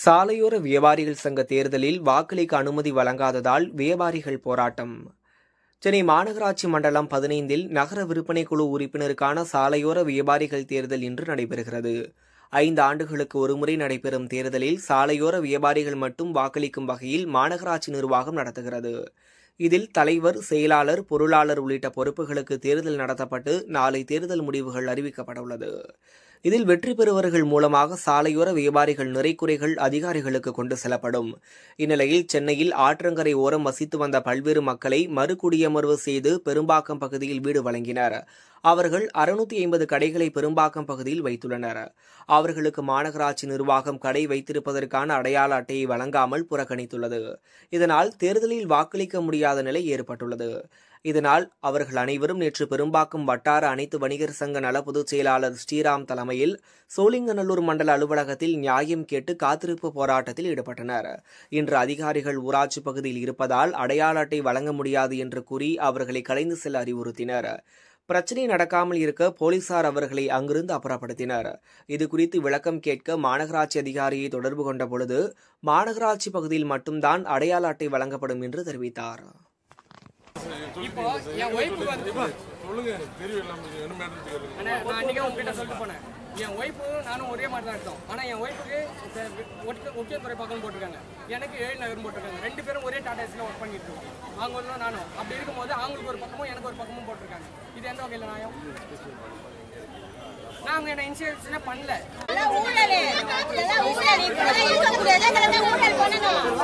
சாலையோர வியாபாரிகள் சங்க தேர்தலில் வாக்களிக்க அனுமதி வழங்காததால் வியாபாரிகள் போராட்டம் சென்னை மாநகராட்சி மண்டலம் பதினைந்தில் நகர விற்பனை குழு உறுப்பினருக்கான சாலையோர வியாபாரிகள் தேர்தல் இன்று நடைபெறுகிறது ஐந்து ஆண்டுகளுக்கு ஒருமுறை நடைபெறும் தேர்தலில் சாலையோர வியாபாரிகள் மட்டும் வாக்களிக்கும் வகையில் மாநகராட்சி நிர்வாகம் நடத்துகிறது இதில் தலைவர் செயலாளர் பொருளாளர் உள்ளிட்ட பொறுப்புகளுக்கு தேர்தல் நடத்தப்பட்டு நாளை தேர்தல் முடிவுகள் அறிவிக்கப்பட உள்ளது இதில் வெற்றி பெறுவர்கள் மூலமாக சாலையோர வியாபாரிகள் நிறைக்குறைகள் அதிகாரிகளுக்கு கொண்டு செல்லப்படும் இந்நிலையில் சென்னையில் ஆற்றங்கரை ஓரம் வசித்து வந்த பல்வேறு மக்களை மறுகுடியமர்வு செய்து பெரும்பாக்கம் பகுதியில் வீடு வழங்கினர் அவர்கள் அறுநூத்தி ஐம்பது கடைகளை பெரும்பாக்கம் பகுதியில் வைத்துள்ளனர் அவர்களுக்கு மாநகராட்சி நிர்வாகம் கடை வைத்திருப்பதற்கான அடையாள அட்டையை வழங்காமல் புறக்கணித்துள்ளது இதனால் தேர்தலில் வாக்களிக்க முடியாத நிலை ஏற்பட்டுள்ளது இதனால் அவர்கள் அனைவரும் நேற்று பெரும்பாக்கம் வட்டார அனைத்து வணிகர் சங்க நல பொதுச் செயலாளர் ஸ்ரீராம் தலைமையில் சோழிங்கநல்லூர் மண்டல அலுவலகத்தில் நியாயம் கேட்டு காத்திருப்பு போராட்டத்தில் ஈடுபட்டனர் இன்று அதிகாரிகள் ஊராட்சி பகுதியில் இருப்பதால் அடையாள அட்டை வழங்க முடியாது என்று கூறி அவர்களை கலைந்து செல்ல அறிவுறுத்தினர் பிரச்சினை நடக்காமல் இருக்க போலீசார் அவர்களை அங்கிருந்து அப்புறப்படுத்தினர் இதுகுறித்து விளக்கம் கேட்க மாநகராட்சி அதிகாரியை தொடர்பு கொண்ட பொழுது மாநகராட்சி பகுதியில் மட்டும்தான் அடையாள அட்டை வழங்கப்படும் என்று தெரிவித்தார் இப்போ என் ஒய்ஃபுக்கு வந்து சொல்லுங்க எனக்கு தெரியும் இல்லாம என்ன மேடம் கேளுங்க அண்ணா நான் அன்றைக்கே உங்ககிட்ட சொல்லிட்டு போனேன் என் ஒய்ஃபு நானும் ஒரே மாதிரி தான் எடுத்தோம் ஆனால் என் ஒய்ஃபுக்கு ஒக்கியத்துறை பக்கம் போட்டிருக்காங்க எனக்கு ஏழு நகரம் போட்டிருக்காங்க ரெண்டு பேரும் ஒரே டாடா ஏசியில் ஒர்க் பண்ணிட்டு இருக்கோம் அவங்க வந்து நானும் அப்படி இருக்கும்போது அவங்களுக்கு ஒரு பக்கமும் எனக்கு ஒரு பக்கமும் போட்டிருக்காங்க இது எந்த வகையில் நியாயம் நாங்கள் என்ன இன்சூரன்ஸ்னே பண்ணல இதெல்லாம் ஊழலு. இதெல்லாம் ஊழல். இப்படிலாம் இருக்கக்கூடாது. இதெல்லாம் ஊழல் பண்ணணும்.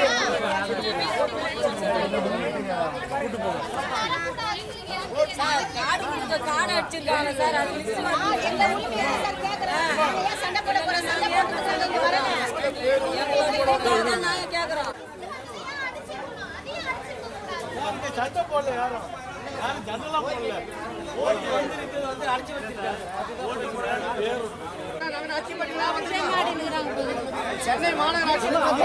சார், காடு கொடுங்க, காடு அடிச்சிருக்காங்க சார். அது list ல ஆ, எங்க உரிமையை சார் கேக்குறோம். ஏன் சண்டை போட போறோம்? சண்டை போட்டுட்டு சார் இங்க வரல. அதான் நாங்க கேக்குறோம். சட்டம் போடல யாரும் யாரும் சட்டம்லாம் போடல ஓட்டு வந்து நிக்கிறது வந்து அடிச்சு வச்சிருக்காங்க சென்னை மாநகராட்சி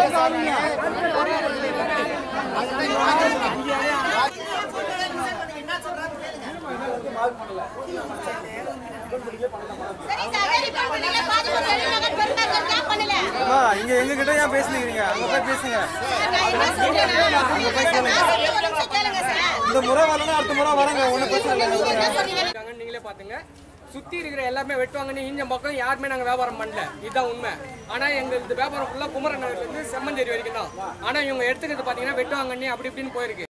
சரி சார், verify பண்ணல. பாதுகாப்பு பெருநகர், பெருநகர் தான் பண்ணல. இங்க எங்க கிட்ட ஏன் பேசுனீங்க அங்க போய் பேசுங்க நான் என்ன சொல்றேன்னா, நான் சொல்றது ஒரு நிமிஷம் கேளுங்க சார். இந்த முறை வரலன்னா அடுத்த முறை வரங்க ஒண்ணு பிரச்சனை இல்லை நீங்க என்ன சொல்றீங்க? இருக்காங்கன்னு நீங்களே பாத்துங்க சுத்தி இருக்கிற எல்லாமே வெட்டுவாங்கன்னு இந்த பக்கம் யாருமே நாங்க வியாபாரம் பண்ணல இதுதான் உண்மை ஆனா எங்களுக்கு வியாபாரம் ஃபுல்லா குமரன் நகர்ல இருந்து செம்மஞ்சேரி வரைக்கும் தான் ஆனா இவங்க எடுத்துக்கிறது பாத்தீங்கன்னா வெட்டுவாங்கன்னு அப்படி இப்படின்னு போயிருக்கு